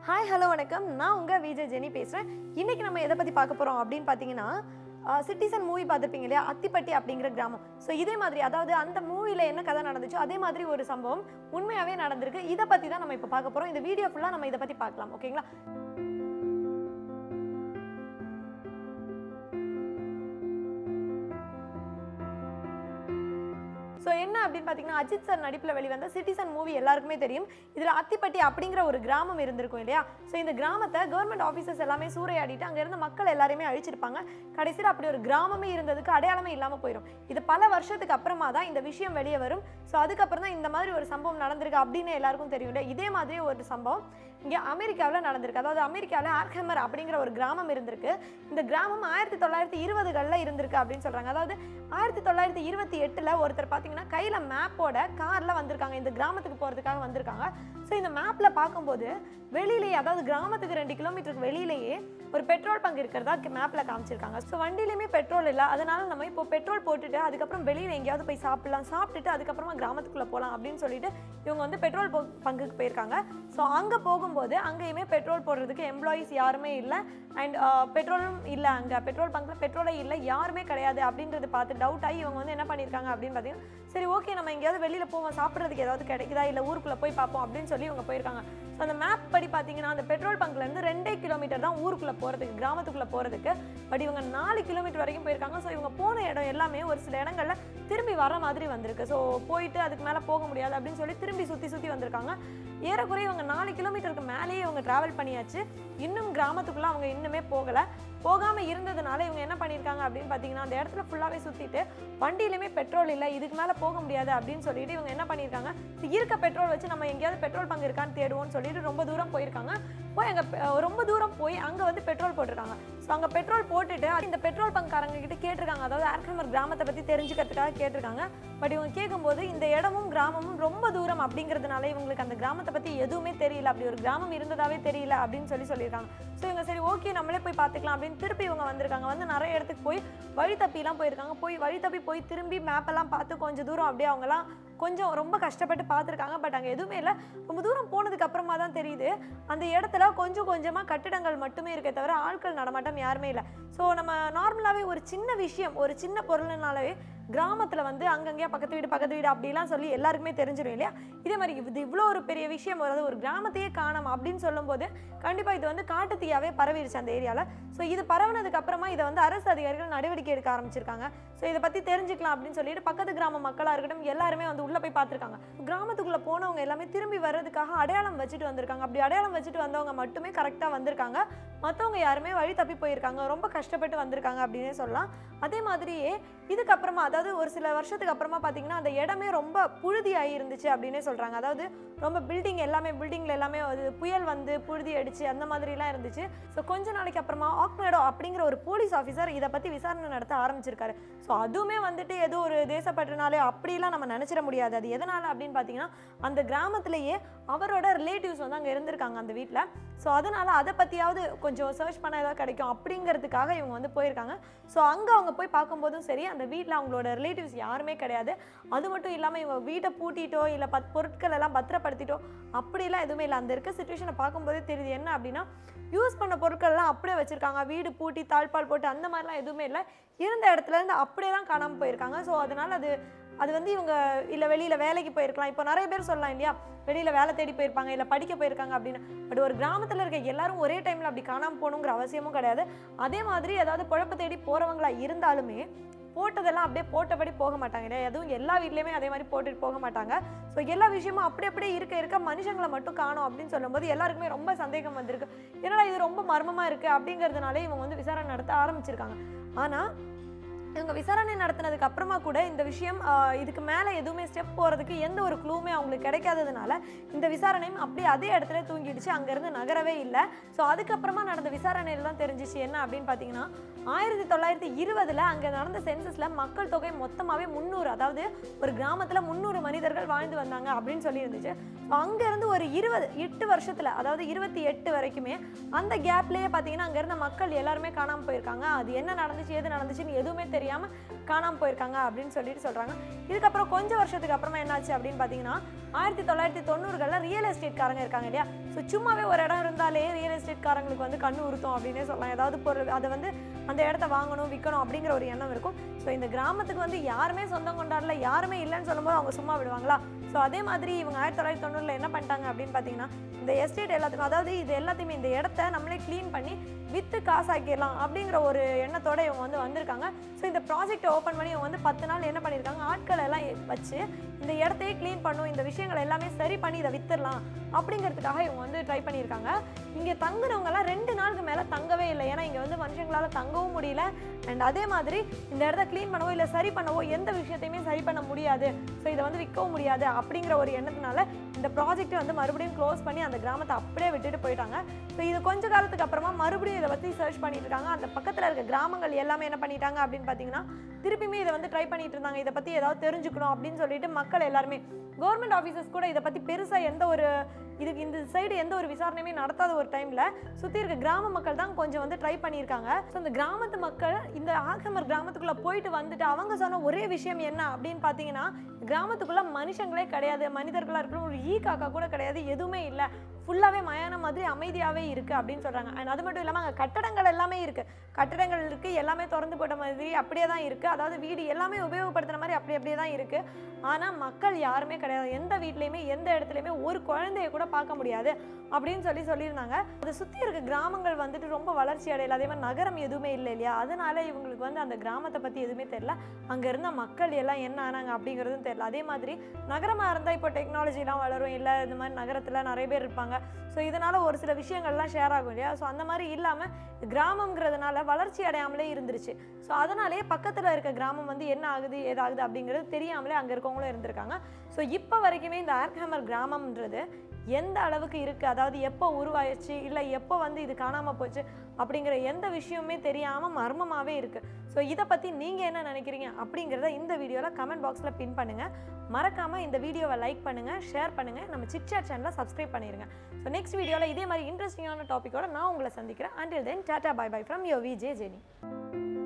hi hello வணக்கம் நான் உங்கள் விஜய் ஜெனி பேசுகிறேன் இன்றைக்கி நம்ம எதை பற்றி பார்க்க போகிறோம் அப்படின்னு பார்த்தீங்கன்னா சிட்டிசன் மூவி பார்த்துருப்பீங்க இல்லையா அத்திப்பட்டி அப்படிங்கிற கிராமம் ஸோ இதே மாதிரி அதாவது அந்த மூவியில் என்ன கதை நடந்துச்சோ அதே மாதிரி ஒரு சம்பவம் உண்மையாகவே நடந்திருக்கு இதை பற்றி தான் நம்ம இப்போ பார்க்க போகிறோம் இந்த வீடியோ ஃபுல்லாக நம்ம இதை பற்றி பார்க்கலாம் ஓகேங்களா ஸோ என்ன அப்படின்னு பார்த்தீங்கன்னா அஜித் சார் நடிப்பில் வெளிவந்த சிட்டிசன் மூவி எல்லாருக்குமே தெரியும் இதில் அத்திப்பட்டி அப்படிங்கிற ஒரு கிராமம் இருந்திருக்கும் இல்லையா ஸோ இந்த கிராமத்தை கவர்மெண்ட் ஆஃபீஸர்ஸ் எல்லாமே சூறையாடிட்டு அங்கே இருந்த மக்கள் எல்லாருமே அழிச்சிருப்பாங்க கடைசியில் அப்படி ஒரு கிராமமே இருந்ததுக்கு அடையாளமே இல்லாமல் போயிடும் இது பல வருஷத்துக்கு அப்புறமா தான் இந்த விஷயம் வெளியே வரும் ஸோ அதுக்கப்புறம் தான் இந்த மாதிரி ஒரு சம்பவம் நடந்திருக்கு அப்படின்னு எல்லாருக்கும் தெரியும் இல்லையா இதே மாதிரி ஒரு சம்பவம் இங்கே அமெரிக்காவில் நடந்திருக்கு அதாவது அமெரிக்காவில் ஆர்ஹெமர் அப்படிங்கிற ஒரு கிராமம் இருந்திருக்கு இந்த கிராமம் ஆயிரத்தி தொள்ளாயிரத்தி இருபதுகளில் இருந்திருக்கு அப்படின்னு சொல்கிறாங்க அதாவது ஆயிரத்தி தொள்ளாயிரத்தி இருபத்தி எட்டில் ஒருத்தர் பார்த்தீங்கன்னா கையில் மேப்போட காரில் வந்திருக்காங்க இந்த கிராமத்துக்கு போகிறதுக்காக வந்திருக்காங்க ஸோ இந்த மேப்பில் பார்க்கும்போது வெளியிலேயே அதாவது கிராமத்துக்கு ரெண்டு கிலோமீட்டருக்கு வெளியிலேயே ஒரு பெட்ரோல் பங்க் இருக்கிறதா மேப்பில் காமிச்சிருக்காங்க ஸோ வண்டியிலையுமே பெட்ரோல் இல்லை அதனால நம்ம இப்போ பெட்ரோல் போட்டுட்டு அதுக்கப்புறம் வெளியில் எங்கேயாவது போய் சாப்பிடலாம் சாப்பிட்டுட்டு அதுக்கப்புறமா கிராமத்துக்குள்ளே போகலாம் அப்படின்னு சொல்லிட்டு இவங்க வந்து பெட்ரோல் போ பங்குக்கு போயிருக்காங்க ஸோ அங்கே போகும்போது அங்கேயுமே பெட்ரோல் போடுறதுக்கு எம்ப்ளாயீஸ் யாருமே இல்லை அண்ட் பெட்ரோலும் இல்லை அங்கே பெட்ரோல் பங்க்கில் பெட்ரோலே இல்லை யாருமே கிடையாது அப்படின்றது பார்த்து டவுட் ஆகி இவங்க வந்து என்ன பண்ணியிருக்காங்க அப்படின்னு பார்த்தீங்கன்னா சரி ஓகே நம்ம எங்கேயாவது வெளியில் போவோம் சாப்பிட்றதுக்கு ஏதாவது கிடைக்குதா இல்லை ஊருக்குள்ளே போய் பார்ப்போம் அப்படின்னு சொல்லி இவங்க போயிருக்காங்க ஸோ அந்த மேப் படி பார்த்தீங்கன்னா அந்த பெட்ரோல் பங்க்லேருந்து ரெண்டே கிலோமீட்டர் தான் ஊருக்குள்ளே போகிறதுக்கு கிராமத்துக்குள்ளே போகிறதுக்கு பட் இவங்க நாலு கிலோமீட்டர் வரைக்கும் போயிருக்காங்க ஸோ இவங்க போன இடம் எல்லாமே ஒரு சில இடங்களில் திரும்பி வர மாதிரி வந்திருக்கு ஸோ போயிட்டு அதுக்கு மேலே போக முடியாது அப்படின்னு சொல்லி திரும்பி சுற்றி சுற்றி வந்திருக்காங்க ஏறக்குறைய இவங்க நாலு கிலோமீட்டருக்கு மேலேயே இவங்க ட்ராவல் பண்ணியாச்சு இன்னும் கிராமத்துக்குள்ளே அவங்க இன்னுமே போகலை போகாமல் இருந்ததுனால இவங்க என்ன பண்ணியிருக்காங்க அப்படின்னு பார்த்தீங்கன்னா அந்த இடத்துல ஃபுல்லாகவே சுற்றிட்டு வண்டியிலுமே பெட்ரோல் இல்லை இதுக்கு மேலே போக முடியாது அப்படின்னு சொல்லிட்டு இவங்க என்ன பண்ணியிருக்காங்க இருக்க பெட்ரோல் வச்சு நம்ம எங்கேயாவது பெட்ரோல் பங்க் இருக்கான்னு தேடுவோம்னு சொல்லிட்டு ரொம்ப தூரம் போயிருக்காங்க போய் அங்கே ரொம்ப தூரம் போய் அங்கே வந்து பெட்ரோல் போட்டிருக்காங்க ஸோ அங்கே பெட்ரோல் போட்டுட்டு அது இந்த பெட்ரோல் பங்க்காரங்க கிட்ட கேட்டிருக்காங்க அதாவது ஆர்கமர் கிராமத்தை பற்றி தெரிஞ்சுக்கிறதுக்காக கேட்டிருக்காங்க பட் இவங்க கேட்கும்போது இந்த இடமும் கிராமமும் ரொம்ப தூரம் அப்படிங்கிறதுனால இவங்களுக்கு அந்த கிராமத்தை பற்றி எதுவுமே தெரியல அப்படி ஒரு கிராமம் இருந்ததாவே தெரியல அப்படின்னு சொல்லி சொல்லியிருக்காங்க ஸோ இவங்க சரி ஓகே நம்மளே போய் பார்த்துக்கலாம் அப்படின்னு திருப்பி இவங்க வந்திருக்காங்க வந்து நிறைய இடத்துக்கு போய் வழி தப்பிலாம் போயிருக்காங்க போய் வழி தப்பி போய் திரும்பி மேப்பெல்லாம் பார்த்து கொஞ்சம் தூரம் அப்படியே அவங்கலாம் கொஞ்சம் ரொம்ப கஷ்டப்பட்டு பார்த்துருக்காங்க பட் அங்கே எதுவுமே இல்லை ரொம்ப தூரம் போனதுக்கு அப்புறமா தான் தெரியுது அந்த இடத்துல கொஞ்சம் கொஞ்சமாக கட்டிடங்கள் மட்டுமே இருக்கே தவிர ஆட்கள் நடமாட்டம் யாருமே இல்லை ஸோ நம்ம நார்மலாகவே ஒரு சின்ன விஷயம் ஒரு சின்ன பொருள்னாலவே கிராமத்தில் வந்து அங்கங்கேயா பக்கத்து வீடு பக்கத்து வீடு அப்படிலாம் சொல்லி எல்லாருக்குமே தெரிஞ்சிடும் இல்லையா இதே மாதிரி இது இவ்வளோ ஒரு பெரிய விஷயம் அதாவது ஒரு கிராமத்தையே காணோம் அப்படின்னு சொல்லும்போது கண்டிப்பாக இது வந்து காட்டுத்தீயாவே பரவிடுச்சு அந்த ஏரியாவில் ஸோ இது பரவுனதுக்கு அப்புறமா இதை வந்து அரசு அதிகாரிகள் நடவடிக்கை எடுக்க ஆரம்பிச்சிருக்காங்க ஸோ இதை பற்றி தெரிஞ்சுக்கலாம் அப்படின்னு சொல்லிட்டு பக்கத்து கிராம மக்களாக இருக்கட்டும் எல்லாருமே வந்து உள்ளே போய் பார்த்துருக்காங்க கிராமத்துக்குள்ளே போனவங்க எல்லாமே திரும்பி வர்றதுக்காக அடையாளம் வச்சுட்டு வந்திருக்காங்க அப்படி அடையாளம் வச்சுட்டு வந்தவங்க மட்டுமே கரெக்டாக வந்திருக்காங்க மற்றவங்க யாருமே வழி தப்பி போயிருக்காங்க ரொம்ப கஷ்டப்பட்டு வந்திருக்காங்க அப்படின்னே சொல்லலாம் அதே மாதிரியே இதுக்கப்புறமா அதாவது ஒரு சில வருஷத்துக்கு அப்புறமா பார்த்தீங்கன்னா அந்த இடமே ரொம்ப புழுதி ஆகி இருந்துச்சு அப்படின்னே சொல்கிறாங்க அதாவது ரொம்ப பில்டிங் எல்லாமே பில்டிங்கில் எல்லாமே அது புயல் வந்து புழுதி அடிச்சு அந்த மாதிரிலாம் இருந்துச்சு ஸோ கொஞ்ச நாளைக்கு அப்புறமா ஆக்மேடோ அப்படிங்கிற ஒரு போலீஸ் ஆஃபீஸர் இதை பற்றி விசாரணை நடத்த ஆரம்பிச்சிருக்காரு ஸோ அதுவுமே வந்துட்டு ஏதோ ஒரு தேசப்பற்றுனாலே அப்படிலாம் நம்ம நினச்சிட முடியாது அது எதனால் அப்படின்னு பார்த்தீங்கன்னா அந்த கிராமத்திலேயே அவரோட ரிலேட்டிவ்ஸ் வந்து அங்கே இருந்திருக்காங்க அந்த வீட்டில் ஸோ அதனால் அதை பற்றியாவது கொஞ்சம் சர்ச் பண்ண ஏதாவது கிடைக்கும் அப்படிங்கிறதுக்காக இவங்க வந்து போயிருக்காங்க ஸோ அங்கே அவங்க போய் பார்க்கும்போதும் சரி அந்த வீட்டில் அவங்களோட ரிலேட்டிவ்ஸ் யாருமே கிடையாது அது மட்டும் இல்லாமல் இவங்க வீட்டை பூட்டிட்டோ இல்லை பத் பொருட்கள் எல்லாம் பத்திரப்படுத்திட்டோ அப்படிலாம் எதுவுமே இல்லை அந்த இருக்க சுச்சுவேஷனை பார்க்கும்போதே தெரியுது என்ன அப்படின்னா யூஸ் பண்ண பொருட்கள்லாம் அப்படியே வச்சுருக்காங்க வீடு பூட்டி தாழ்பால் போட்டு அந்த மாதிரிலாம் எதுவுமே இல்லை இருந்த இடத்துல இருந்து அப்படியே தான் காணாமல் போயிருக்காங்க ஸோ அதனால் அது அது வந்து இவங்க இல்லை வெளியில் வேலைக்கு போயிருக்கலாம் இப்போ நிறைய பேர் சொல்லலாம் இல்லையா வெளியில் வேலை தேடி போயிருப்பாங்க இல்லை படிக்க போயிருக்காங்க அப்படின்னு பட் ஒரு கிராமத்தில் இருக்க எல்லாரும் ஒரே டைமில் அப்படி காணாமல் போகணுங்கிற அவசியமும் கிடையாது அதே மாதிரி ஏதாவது குழப்ப தேடி போகிறவங்களா இருந்தாலுமே போட்டதெல்லாம் அப்படியே போட்டபடி போக மாட்டாங்க இல்லையா எதுவும் எல்லா வீட்லேயுமே அதே மாதிரி போட்டுட்டு போக மாட்டாங்க ஸோ எல்லா விஷயமும் அப்படி அப்படியே இருக்க இருக்க மனுஷங்களை மட்டும் காணும் அப்படின்னு சொல்லும்போது எல்லாருக்குமே ரொம்ப சந்தேகம் வந்திருக்கு என்னடா இது ரொம்ப மர்மமாக இருக்குது அப்படிங்கிறதுனாலே இவங்க வந்து விசாரணை நடத்த ஆரம்பிச்சிருக்காங்க ஆனால் இவங்க விசாரணை நடத்தினதுக்கு அப்புறமா கூட இந்த விஷயம் ஆஹ், இதுக்கு மேலே எதுவுமே ஸ்டெப் போகிறதுக்கு எந்த ஒரு க்ளூமே அவங்களுக்கு கிடைக்காததுனால இந்த விசாரணையும் அப்படியே அதே இடத்துல தூங்கிடுச்சு அங்கேருந்து நகரவே இல்லை ஸோ அதுக்கப்புறமா நடந்த விசாரணையில் தான் தெரிஞ்சிச்சு என்ன அப்படின்னு பார்த்தீங்கன்னா ஆயிரத்தி தொள்ளாயிரத்தி இருபதில் அங்கே நடந்த சென்சஸில் மக்கள் தொகை மொத்தமாகவே முந்நூறு அதாவது ஒரு கிராமத்தில் முந்நூறு மனிதர்கள் வாழ்ந்து வந்தாங்க அப்படின்னு சொல்லி இருந்துச்சு ஸோ அங்கேருந்து ஒரு இருபது எட்டு வருஷத்தில் அதாவது இருபத்தி எட்டு வரைக்குமே அந்த கேப்லேயே பார்த்தீங்கன்னா அங்கே இருந்த மக்கள் எல்லாருமே காணாமல் போயிருக்காங்க அது என்ன நடந்துச்சு எது நடந்துச்சுன்னு எதுவுமே தெரியாமல் காணாமல் போயிருக்காங்க அப்படின்னு சொல்லிட்டு சொல்கிறாங்க இதுக்கப்புறம் கொஞ்சம் வருஷத்துக்கு அப்புறமா என்னாச்சு அப்படின்னு பார்த்தீங்கன்னா ஆயிரத்தி தொள்ளாயிரத்தி தொண்ணூறுகளில் ரியல் எஸ்டேட்காரங்க இருக்காங்க இல்லையா ஸோ சும்மாவே ஒரு இடம் இருந்தாலே ரியல் எஸ்டேட்காரங்களுக்கு வந்து கண்ணு உறுத்தும் அப்படின்னே சொல்லலாம் ஏதாவது பொருள் அதை வந்து அந்த இடத்த வாங்கணும் விற்கணும் அப்படிங்கிற ஒரு எண்ணம் இருக்கும் ஸோ இந்த கிராமத்துக்கு வந்து யாருமே சொந்தம் கொண்டாடல யாருமே இல்லைன்னு சொல்லும்போது அவங்க சும்மா விடுவாங்களா ஸோ அதே மாதிரி இவங்க ஆயிரத்தி தொள்ளாயிரத்தி தொண்ணூறில் என்ன பண்ணிட்டாங்க அப்படின்னு பார்த்தீங்கன்னா இந்த எஸ்டேட் எல்லாத்துக்கும் அதாவது இது எல்லாத்தையுமே இந்த இடத்த நம்மளே க்ளீன் பண்ணி விற்று காசாக்கிடலாம் அப்படிங்கிற ஒரு எண்ணத்தோட இவங்க வந்து வந்திருக்காங்க ஸோ இந்த ப்ராஜெக்ட்டை ஓப்பன் பண்ணி இவங்க வந்து பத்து நாள் என்ன பண்ணியிருக்காங்க ஆட்கள் எல்லாம் எ- வச்சு இந்த இடத்தையே க்ளீன் பண்ணும் இந்த விஷயங்கள் எல்லாமே சரி பண்ணி இதை வித்துடலாம் அப்படிங்கிறதுக்காக இவங்க வந்து ட்ரை பண்ணியிருக்காங்க இங்கே தங்குனவங்கலாம் ரெண்டு நாளுக்கு மேலே தங்கவே இல்லை ஏன்னா இங்கே வந்து மனுஷங்களால் தங்கவும் முடியல அண்ட் அதே மாதிரி இந்த இடத்த க்ளீன் பண்ணவோ இல்லை சரி பண்ணவோ எந்த விஷயத்தையுமே சரி பண்ண முடியாது ஸோ இதை வந்து விற்கவும் முடியாது அப்படிங்கிற ஒரு எண்ணத்தினால இந்த ப்ராஜெக்ட்டை வந்து மறுபடியும் க்ளோஸ் பண்ணி அந்த கிராமத்தை அப்படியே விட்டுட்டு போயிட்டாங்க ஸோ இது கொஞ்ச காலத்துக்கு அப்புறமா மறுபடியும் இதை பற்றி சர்ச் பண்ணிட்டு இருக்காங்க அந்த பக்கத்தில் இருக்க கிராமங்கள் எல்லாமே என்ன பண்ணிட்டாங்க அப்படின்னு பார்த்தீங்கன்னா திருப்பியுமே இதை வந்து ட்ரை பண்ணிட்டு இருந்தாங்க இதை பற்றி ஏதாவது தெரிஞ்சுக்கணும் அப்படின்னு சொல்லிட்டு மக்கள் எல்லாருமே கவர்மெண்ட் ஆஃபீஸர்ஸ் கூட இதை பற்றி பெருசாக எந்த ஒரு இதுக்கு இந்த சைடு எந்த ஒரு விசாரணையுமே நடத்தாத ஒரு டைமில் சுற்றி இருக்க கிராம மக்கள் தான் கொஞ்சம் வந்து ட்ரை பண்ணியிருக்காங்க ஸோ இந்த கிராமத்து மக்கள் இந்த ஆகமர் கிராமத்துக்குள்ளே போயிட்டு வந்துட்டு அவங்க சொன்ன ஒரே விஷயம் என்ன அப்படின்னு பார்த்தீங்கன்னா கிராமத்துக்குள்ளே மனுஷங்களே கிடையாது மனிதர்களாக இருக்கணும் ஒரு ஈ காக்கா கூட கிடையாது எதுவுமே இல்லை ஃபுல்லாகவே மயானம் மாதிரி அமைதியாகவே இருக்குது அப்படின்னு சொல்கிறாங்க அண்ட் அது மட்டும் இல்லாமல் அங்கே கட்டடங்கள் எல்லாமே இருக்குது கட்டடங்கள் இருக்குது எல்லாமே திறந்து போட்ட மாதிரி அப்படியே தான் இருக்குது அதாவது வீடு எல்லாமே உபயோகப்படுத்துன மாதிரி அப்படி அப்படியே தான் இருக்குது ஆனால் மக்கள் யாருமே கிடையாது எந்த வீட்லேயுமே எந்த இடத்துலையுமே ஒரு குழந்தைய கூட பார்க்க முடியாது அப்படின்னு சொல்லி சொல்லியிருந்தாங்க அதை சுற்றி இருக்க கிராமங்கள் வந்துட்டு ரொம்ப வளர்ச்சி அடையல அதே மாதிரி நகரம் எதுவுமே இல்லை இல்லையா அதனால இவங்களுக்கு வந்து அந்த கிராமத்தை பற்றி எதுவுமே தெரியல அங்கே இருந்த மக்கள் எல்லாம் என்ன ஆனாங்க அப்படிங்கிறதும் தெரியல அதே மாதிரி நகரமாக இருந்தால் இப்போ டெக்னாலஜிலாம் வளரும் இல்லை இந்த மாதிரி நகரத்தில் நிறைய பேர் இருப்பாங்க ஸோ இதனால் ஒரு சில விஷயங்கள்லாம் ஷேர் ஆகும் இல்லையா ஸோ அந்த மாதிரி இல்லாமல் கிராமங்கிறதுனால வளர்ச்சி அடையாமலே இருந்துருச்சு ஸோ அதனாலே பக்கத்தில் இருக்க கிராமம் வந்து என்ன ஆகுது ஏதாகுது அப்படிங்கிறது தெரியாமலே அங்கே இருக்கவங்களும் இருந்திருக்காங்க ஸோ இப்போ வரைக்குமே இந்த ஆர்க்ஹேமர் கிராமம்ன்றது எந்த அளவுக்கு இருக்குது அதாவது எப்போ உருவாயிடுச்சு இல்லை எப்போ வந்து இது காணாமல் போச்சு அப்படிங்கிற எந்த விஷயமுமே தெரியாமல் மர்மமாகவே இருக்குது ஸோ இதை பற்றி நீங்கள் என்ன நினைக்கிறீங்க அப்படிங்கிறத இந்த வீடியோவில் கமெண்ட் பாக்ஸில் பின் பண்ணுங்கள் மறக்காமல் இந்த வீடியோவை லைக் பண்ணுங்கள் ஷேர் பண்ணுங்கள் நம்ம சிட்சாட் சேனலை சப்ஸ்கிரைப் பண்ணிடுங்க ஸோ நெக்ஸ்ட் வீடியோவில் இதே மாதிரி இன்ட்ரெஸ்டிங்கான டாப்பிக்கோட நான் உங்களை சந்திக்கிறேன் until then tata bye bye from your VJ Jenny